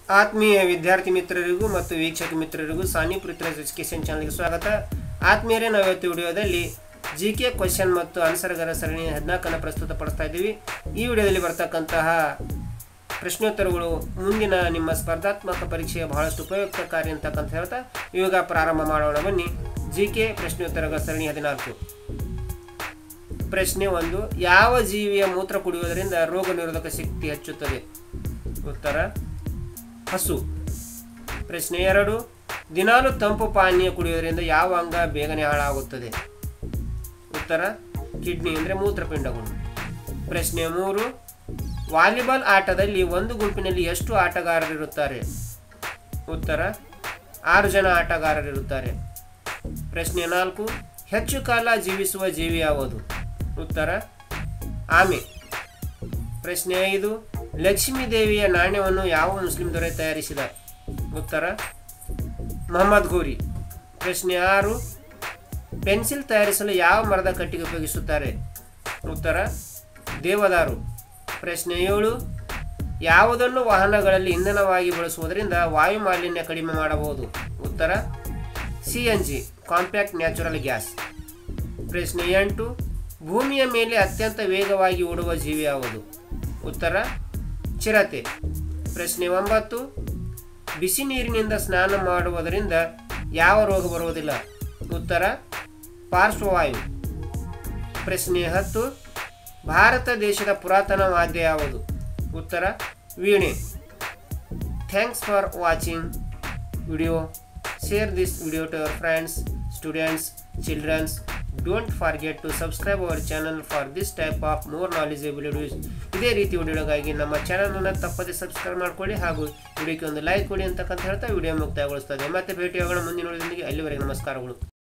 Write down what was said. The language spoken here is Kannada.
ಆತ್ಮೀಯ ವಿದ್ಯಾರ್ಥಿ ಮಿತ್ರರಿಗೂ ಮತ್ತು ವೀಕ್ಷಕ ಮಿತ್ರರಿಗೂ ಸಾನಿ ಪೃಥ್ವಿರಾಜ್ ಎಜುಕೇಶನ್ ಚಾನಲ್ಗೆ ಸ್ವಾಗತ ಆತ್ಮೀಯರೇ ನಾವು ಇವತ್ತು ವಿಡಿಯೋದಲ್ಲಿ ಜಿ ಕೆ ಕ್ವಶನ್ ಮತ್ತು ಆನ್ಸರ್ಗಳ ಸರಣಿ ಹದಿನಾಲ್ಕನ್ನು ಪ್ರಸ್ತುತಪಡಿಸ್ತಾ ಇದ್ದೀವಿ ಈ ವಿಡಿಯೋದಲ್ಲಿ ಬರ್ತಕ್ಕಂತಹ ಪ್ರಶ್ನೋತ್ತರಗಳು ಮುಂದಿನ ನಿಮ್ಮ ಸ್ಪರ್ಧಾತ್ಮಕ ಪರೀಕ್ಷೆಯ ಬಹಳಷ್ಟು ಉಪಯುಕ್ತಕಾರಿ ಅಂತಕ್ಕಂತ ಹೇಳ್ತಾ ಇವಾಗ ಪ್ರಾರಂಭ ಮಾಡೋಣ ಬನ್ನಿ ಜಿ ಕೆ ಪ್ರಶ್ನೋತ್ತರಗಳ ಸರಣಿ ಹದಿನಾಲ್ಕು ಪ್ರಶ್ನೆ ಒಂದು ಯಾವ ಜೀವಿಯ ಮೂತ್ರ ಕುಡಿಯುವುದರಿಂದ ರೋಗ ನಿರೋಧಕ ಶಕ್ತಿ ಹೆಚ್ಚುತ್ತದೆ ಉತ್ತರ ಹಸು ಪ್ರಶ್ನೆ ಎರಡು ದಿನಾಲು ತಂಪು ಪಾನೀಯ ಕುಡಿಯೋದ್ರಿಂದ ಯಾವ ಅಂಗ ಬೇಗನೆ ಹಾಳಾಗುತ್ತದೆ ಉತ್ತರ ಕಿಡ್ನಿ ಅಂದರೆ ಮೂತ್ರಪಿಂಡಗಳು ಪ್ರಶ್ನೆ ಮೂರು ವಾಲಿಬಾಲ್ ಆಟದಲ್ಲಿ ಒಂದು ಗುಂಪಿನಲ್ಲಿ ಎಷ್ಟು ಆಟಗಾರರಿರುತ್ತಾರೆ ಉತ್ತರ ಆರು ಜನ ಆಟಗಾರರಿರುತ್ತಾರೆ ಪ್ರಶ್ನೆ ನಾಲ್ಕು ಹೆಚ್ಚು ಕಾಲ ಜೀವಿಸುವ ಜೀವಿ ಯಾವುದು ಉತ್ತರ ಆಮೆ ಪ್ರಶ್ನೆ ಐದು ಲಕ್ಷ್ಮೀ ದೇವಿಯ ನಾಣ್ಯವನ್ನು ಯಾವ ಮುಸ್ಲಿಂ ದೊರೆ ತಯಾರಿಸಿದ ಉತ್ತರ ಮೊಹಮ್ಮದ್ ಘೋರಿ ಪ್ರಶ್ನೆ ಆರು ಪೆನ್ಸಿಲ್ ತಯಾರಿಸಲು ಯಾವ ಮರದ ಕಟ್ಟಿಗೆ ಉಪಯೋಗಿಸುತ್ತಾರೆ ಉತ್ತರ ದೇವದಾರು ಪ್ರಶ್ನೆ ಏಳು ಯಾವುದನ್ನು ವಾಹನಗಳಲ್ಲಿ ಇಂಧನವಾಗಿ ಬಳಸುವುದರಿಂದ ವಾಯು ಮಾಲಿನ್ಯ ಕಡಿಮೆ ಮಾಡಬಹುದು ಉತ್ತರ C N G compact natural gas ಪ್ರಶ್ನೆ ಎಂಟು ಭೂಮಿಯ ಮೇಲೆ ಅತ್ಯಂತ ವೇಗವಾಗಿ ಓಡುವ ಜೀವಿ ಯಾವುದು ಉತ್ತರ ಚಿರತೆ ಪ್ರಶ್ನೆ ಒಂಬತ್ತು ಬಿಸಿ ನೀರಿನಿಂದ ಸ್ನಾನ ಮಾಡುವುದರಿಂದ ಯಾವ ರೋಗ ಬರುವುದಿಲ್ಲ ಉತ್ತರ ಪಾರ್ಶ್ವವಾಯು ಪ್ರಶ್ನೆ ಹತ್ತು ಭಾರತ ದೇಶದ ಪುರಾತನ ವಾದ್ಯ ಯಾವುದು ಉತ್ತರ ವೀಣೆ thanks for watching video share this video to your friends students childrens don't forget to subscribe our channel for this type of more knowledgeable videos ಇದೇ ರೀತಿ ವಿಡಿಯೋಗಾಗಿ ನಮ್ಮ ಚಾನಲನ್ನು ತಪ್ಪದೆ ಸಬ್ಸ್ಕ್ರೈಬ್ ಮಾಡ್ಕೊಳ್ಳಿ ಹಾಗೂ ವಿಡಿಯೋಕ್ಕೆ ಒಂದು ಲೈಕ್ ಕೊಡಿ ಅಂತಕ್ಕಂತ ಹೇಳ್ತಾ ವಿಡಿಯೋ ಮುಕ್ತಾಯಗೊಳಿಸ್ತದೆ ಮತ್ತೆ ಭೇಟಿಯಾಗೋಣ ಮುಂದಿನ ವಿಡಿಯೋದೊಂದಿಗೆ ಅಲ್ಲಿವರೆಗೆ ನಮಸ್ಕಾರಗಳು